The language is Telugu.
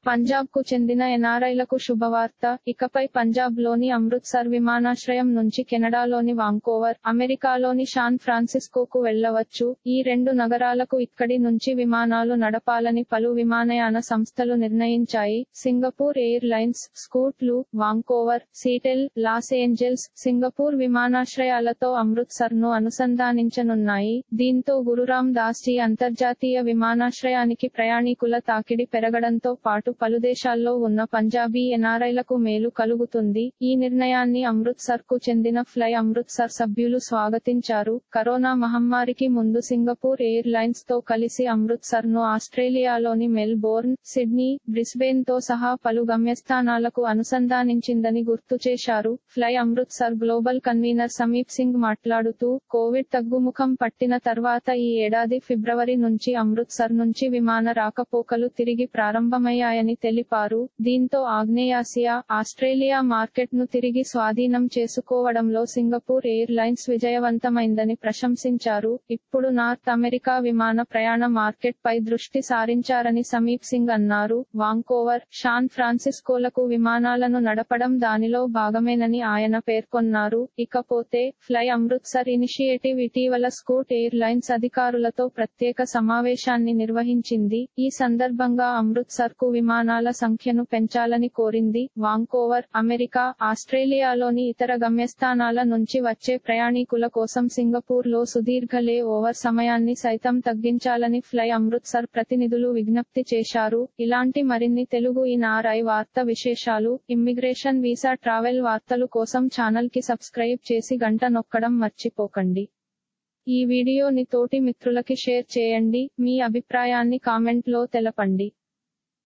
పంజాబ్ కు చెందిన ఎన్ఆర్ఐలకు శుభవార్త ఇకపై పంజాబ్ లోని అమృత్సర్ విమానాశ్రయం నుంచి కెనడాలోని వాంకోవర్ అమెరికాలోని శాన్ ఫ్రాన్సిస్కోకు వెళ్లవచ్చు ఈ రెండు నగరాలకు ఇక్కడి నుంచి విమానాలు నడపాలని పలు విమానయాన సంస్థలు నిర్ణయించాయి సింగపూర్ ఎయిర్ లైన్స్ స్కూట్లు Vancouver Seattle Los Angeles Singapore విమానాశ్రయాలతో అమృత్సర్ ను అనుసంధానించనున్నాయి దీంతో గురురామ్ దాస్జీ అంతర్జాతీయ విమానాశ్రయానికి ప్రయాణికుల తాకిడి పెరగడంతో పాటు పలు దేశాల్లో ఉన్న పంజాబీ ఎన్ఆర్ఐలకు మేలు కలుగుతుంది ఈ నిర్ణయాన్ని అమృత్సర్ కు చెందిన ఫ్లై అమృత్సర్ సభ్యులు స్వాగతించారు కరోనా మహమ్మారికి ముందు సింగపూర్ ఎయిర్ లైన్స్ తో కలిసి అమృత్సర్ ను ఆస్ట్రేలియాలోని మెల్బోర్న్ సిడ్నీ బ్రిస్బేన్ తో సహా పలు గమ్యస్థానాలకు అనుసంధానించిందని గుర్తు చేశారు fly Amritsar global convener Sameep Singh మాట్లాడుతూ కోవిడ్ తగ్గుముఖం పట్టిన తర్వాత ఈ ఏడాది ఫిబ్రవరి నుంచి అమృత్సర్ నుంచి విమాన రాకపోకలు తిరిగి ప్రారంభమయ్యాయని తెలిపారు దీంతో ఆగ్నేయాసియా ఆస్ట్రేలియా మార్కెట్ ను తిరిగి స్వాధీనం చేసుకోవడంలో సింగపూర్ ఎయిర్ లైన్స్ విజయవంతమైందని ప్రశంసించారు ఇప్పుడు నార్త్ అమెరికా విమాన ప్రయాణ మార్కెట్ పై దృష్టి సారించారని సమీప్ సింగ్ అన్నారు వాంకోవర్ షాన్ ఫ్రాన్సిస్కోలకు విమానాలను నడపడం దానిలో భాగమేనని ఆయన పేర్కొన్నారు ఇకపోతే ఫ్లై అమృత్సర్ ఇనిషియేటివ్ ఇటీవల స్కూట్ ఎయిర్ లైన్స్ అధికారులతో ప్రత్యేక సమావేశాన్ని నిర్వహించింది ఈ సందర్భంగా అమృత్సర్ కు విమానాల సంఖ్యను పెంచాలని కోరింది వాంకోవర్ అమెరికా ఆస్ట్రేలియాలోని ఇతర గమ్యస్థానాల నుంచి వచ్చే ప్రయాణికుల కోసం సింగపూర్ లో సుదీర్ఘ లే ఓవర్ సమయాన్ని సైతం తగ్గించాలని ఫ్లై అమృత్సర్ ప్రతినిధులు విజ్ఞప్తి చేశారు ఇలాంటి మరిన్ని తెలుగు ఇన్ఆర్ఐ వార్త విశేషాలు ఇమ్మిగ్రేషన్ వీసా ట్రావెల్ వార్తలు కోసం ఛానల్ కి సబ్స్క్రైబ్ చేసి గంట నొక్కడం మర్చిపోకండి ఈ వీడియోని తోటి మిత్రులకి షేర్ చేయండి మీ అభిప్రాయాన్ని కామెంట్ లో తెలపండి